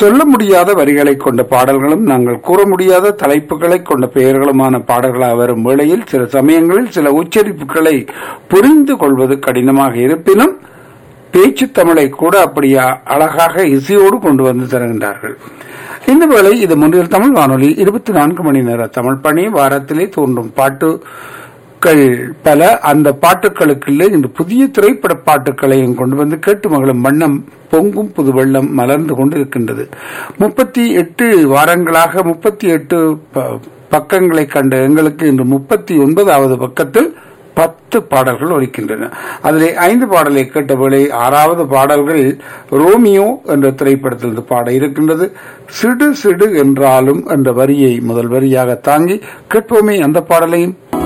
சொல்ல முடியாத வரிகளை கொண்ட பாடல்களும் நாங்கள் கூற முடியாத தலைப்புகளை கொண்ட பெயர்களுமான பாடல்களாக வரும் வேளையில் சில சமயங்களில் சில உச்சரிப்புகளை புரிந்து கொள்வது கடினமாக இருப்பினும் பேச்சு தமிழை கூட அப்படியா அழகாக இசையோடு கொண்டு வந்து தருகின்றார்கள் இந்த வேளை இது முன்னில் தமிழ் வானொலி இருபத்தி நான்கு மணி நேர தமிழ் பணி வாரத்திலே தோன்றும் பாட்டுகள் பல அந்த பாட்டுகளுக்குள்ளே இந்த புதிய திரைப்பட பாட்டுகளையும் கொண்டு வந்து கேட்டு மகளும் வண்ணம் பொங்கும் புது வெள்ளம் மலர்ந்து கொண்டிருக்கின்றது முப்பத்தி எட்டு வாரங்களாக முப்பத்தி எட்டு பக்கங்களை கண்ட எங்களுக்கு இன்று முப்பத்தி ஒன்பதாவது பக்கத்தில் பத்து பாடல்கள் ஒலிக்கின்றன அதிலே ஐந்து பாடலை கேட்ட வேளை ஆறாவது பாடல்கள் ரோமியோ என்ற திரைப்படத்தில் பாட இருக்கின்றது சிடு சிடு என்றாலும் என்ற வரியை முதல் வரியாக தாங்கி கேட்போமே அந்த பாடலையும்